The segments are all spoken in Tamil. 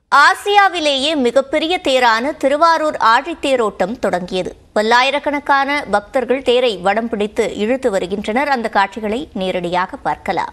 ஆசியாவிலேயே மிகப்பெரிய தேரான திருவாரூர் ஆழித்தேரோட்டம் தொடங்கியது பல்லாயிரக்கணக்கான பக்தர்கள் தேரை வடம் பிடித்து இழுத்து வருகின்றனர் அந்த காட்சிகளை நேரடியாக பார்க்கலாம்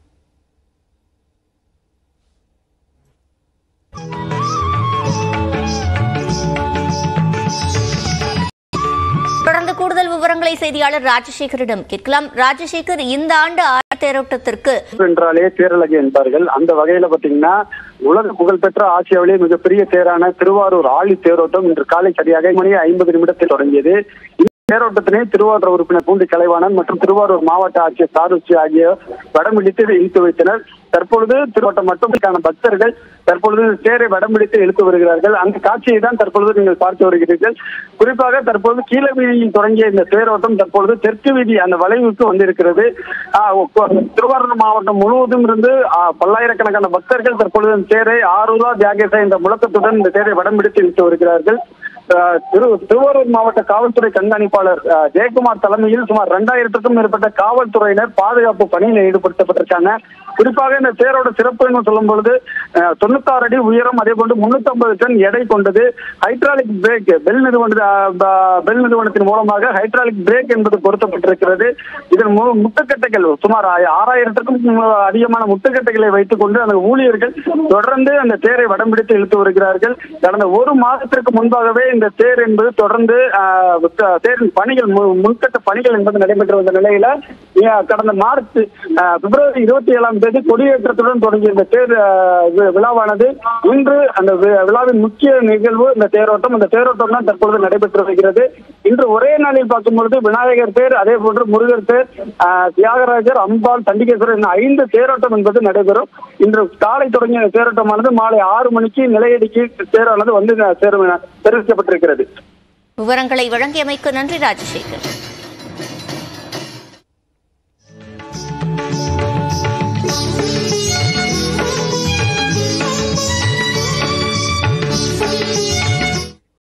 தொடர்ந்து கூடுதல் விவரங்களை செய்தியாளர் ராஜசேகரிடம் கேட்கலாம் ராஜசேகர் இந்த ஆண்டு ஆழித்தேரோட்டத்திற்கு என்றாலே தேரழகு என்பார்கள் அந்த வகையில பாத்தீங்கன்னா உலக புகழ்பெற்ற ஆசியாவிலே மிகப்பெரிய தேரான திருவாரூர் ஆழி தேரோட்டம் இன்று காலை சரியாக மணி ஐம்பது நிமிடத்தில் தொடங்கியது இந்த தேரோட்டத்தினை திருவாரூர் உறுப்பினர் பூண்டி கலைவாணன் மற்றும் திருவாரூர் மாவட்ட ஆட்சியர் சாருச்சி ஆகியோர் வடம்பிடித்து இழுத்து வைத்தனர் தற்பொழுது திருவோட்டம் மட்டும் பக்தர்கள் தற்பொழுது தேரை வடம்பிடித்து இழுத்து வருகிறார்கள் அந்த காட்சியை தான் தற்பொழுது நீங்கள் பார்த்து வருகிறீர்கள் குறிப்பாக தற்பொழுது கீழ வீதியில் தொடங்கிய இந்த தேரோட்டம் தற்பொழுது தெற்கு வீதி அந்த வளைவுக்கு வந்திருக்கிறது ஆஹ் திருவாரூர் மாவட்டம் முழுவதும் இருந்து ஆஹ் பல்லாயிரக்கணக்கான பக்தர்கள் தற்பொழுது இந்த தேரை ஆரூரா தியாகேசா என்ற முழக்கத்துடன் இந்த தேரை வடம்பிடித்து இழுத்து வருகிறார்கள் ஆஹ் திரு திருவாரூர் மாவட்ட காவல்துறை கண்காணிப்பாளர் ஆஹ் ஜெயக்குமார் தலைமையில் சுமார் இரண்டாயிரத்துக்கும் மேற்பட்ட காவல்துறையினர் பாதுகாப்பு பணியில் ஈடுபடுத்தப்பட்டிருக்காங்க குறிப்பாக இந்த தேரோட சிறப்பு என்று சொல்லும் பொழுது ஆஹ் தொண்ணூத்தாறு அடி உயரம் அதே போன்று முன்னூத்தி ஐம்பது டன் எடை கொண்டது ஹைட்ராலிக் பிரேக் பெல் நிறுவன ஆஹ் ப- பெல் நிறுவனத்தின் மூலமாக ஹைட்ராலிக் பிரேக் என்பது பொருத்தப்பட்டிருக்கிறது இதன் மு- முட்டுக்கட்டைகள் சுமார் ஆ- ஆறாயிரத்திற்கும் அதிகமான முட்டுக்கட்டைகளை வைத்துக் கொண்டு அந்த ஊழியர்கள் தொடர்ந்து அந்த தேரை வடம்பிடித்து இழுத்து வருகிறார்கள் கடந்த ஒரு மாதத்திற்கு முன்பாகவே இந்த தேர் என்பது தொடர்ந்து ஆஹ், த- தேரின் பணிகள் மு- முன்கட்ட பணிகள் என்பது நடைபெற்று வந்த நிலையில ஆஹ், கடந்த மார்ச் ஆஹ், பிப்ரவரி இருபத்தி ஏழாம் தேதி கொடியேற்றத்துடன் தொடங்கிய இந்த தேர் ஆஹ், வி- விழாவானது இன்று அந்த வி- விழாவின் முக்கிய நிகழ்வு இந்த தேரோட்டம் அந்த தேரோட்டம் தான் தற்பொழுது நடைபெற்று வருகிறது இன்று ஒரே நாளில் பார்க்கும் பொழுது விநாயகர் தேர் அதே போன்று முருகர் தேர் ஆஹ், தியாகராஜர் அம்பாள் தண்டிகேஸ்வரர் என ஐந்து தேரோட்டம் என்பது நடைபெறும் இன்று காலை தொடங்கிய இந்த தேரோட்டமானது மாலை ஆறு மணிக்கு நிலையடிக்கு தேரானது வந்து சேரும் என தெரிவிக்கப்பட்டிருக்கிறது விவரங்களை வழங்கியமைக்கு நன்றி ராஜசேகர்